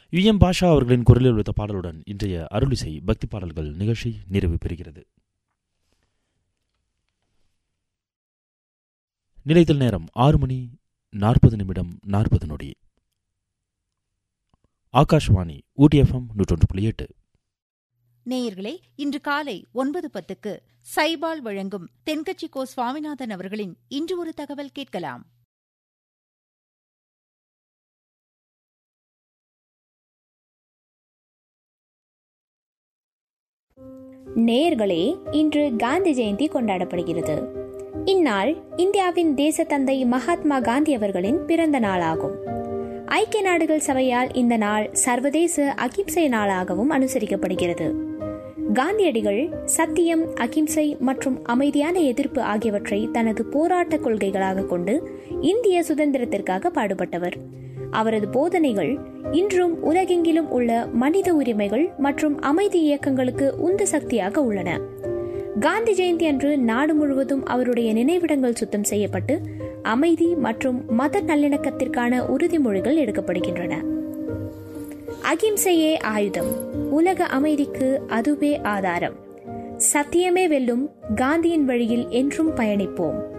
U M பாஷா அவர்களின் குரலில் உள்ள பாடலுடன் இன்றைய அருளிசை பக்தி பாடல்கள் நிகழ்ச்சி நிறைவு பெறுகிறது நிலைத்தல் நேரம் ஆறு மணி நாற்பது நிமிடம் நாற்பது நொடி ஆகாஷ்வாணி ஊட்டி எஃப்எம் நூற்றொன்று புள்ளி எட்டு நேயர்களே இன்று காலை ஒன்பது பத்துக்கு சைபால் வழங்கும் தென்கட்சி கோ சுவாமிநாதன் அவர்களின் இன்று ஒரு தகவல் கேட்கலாம் நேயர்களே இன்று காந்தி ஜெயந்தி கொண்டாடப்படுகிறது இந்நாள் இந்தியாவின் தேசத்தந்தை மகாத்மா காந்தி அவர்களின் பிறந்த நாளாகும் ஐக்கிய நாடுகள் சபையால் இந்த நாள் சர்வதேச அகிம்சை நாளாகவும் அனுசரிக்கப்படுகிறது காந்தியடிகள் சத்தியம் அகிம்சை மற்றும் அமைதியான எதிர்ப்பு ஆகியவற்றை தனது போராட்ட கொள்கைகளாக கொண்டு இந்திய சுதந்திரத்திற்காக பாடுபட்டவர் அவரது போதனைகள் இன்றும் உலகெங்கிலும் உள்ள மனித உரிமைகள் மற்றும் அமைதி இயக்கங்களுக்கு உந்து சக்தியாக உள்ளன காந்தி ஜெயந்தி அன்று நாடு முழுவதும் அவருடைய நினைவிடங்கள் சுத்தம் செய்யப்பட்டு அமைதி மற்றும் மத நல்லிணக்கத்திற்கான உறுதிமொழிகள் எடுக்கப்படுகின்றன அகிம்சையே ஆயுதம் உலக அமைதிக்கு அதுவே ஆதாரம் சத்தியமே வெல்லும் காந்தியின் வழியில் என்றும் பயணிப்போம்